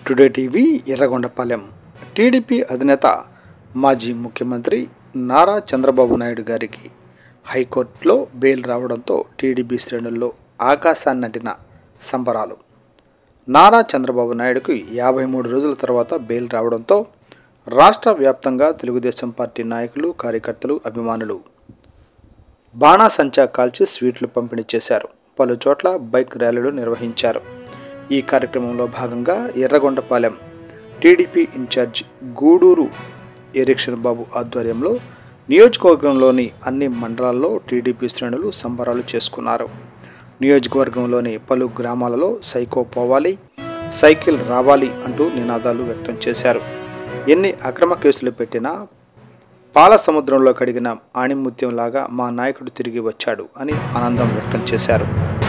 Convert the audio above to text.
today TV Yerragondapalem TDP అధినేత మాజీ ముఖ్యమంత్రి నారా చంద్రబాబు నాయుడు గారికి హైకోర్టులో బెయిల్ రావడంతో టీడీపీ శ్రేణుల్లో ఆకాశాన్నంటిన సంబరాలు నారా చంద్రబాబు నాయుడుకు యాభై మూడు రోజుల తర్వాత బెయిల్ రావడంతో రాష్ట్ర వ్యాప్తంగా తెలుగుదేశం పార్టీ నాయకులు కార్యకర్తలు అభిమానులు బాణాసంచా కాల్చి స్వీట్లు పంపిణీ చేశారు పలు చోట్ల బైక్ ర్యాలీలు నిర్వహించారు ఈ కార్యక్రమంలో భాగంగా ఎర్రగొండపాలెం టీడీపీ ఇన్ఛార్జ్ గూడూరు ఎరిక్షన్ బాబు ఆధ్వర్యంలో నియోజకవర్గంలోని అన్ని మండలాల్లో టీడీపీ శ్రేణులు సంబరాలు చేసుకున్నారు నియోజకవర్గంలోని పలు గ్రామాలలో సైకో పోవాలి సైకిల్ రావాలి అంటూ నినాదాలు వ్యక్తం చేశారు ఎన్ని అక్రమ కేసులు పెట్టినా పాల సముద్రంలో కడిగిన ఆణిముత్యంలాగా మా నాయకుడు తిరిగి వచ్చాడు అని ఆనందం వ్యక్తం చేశారు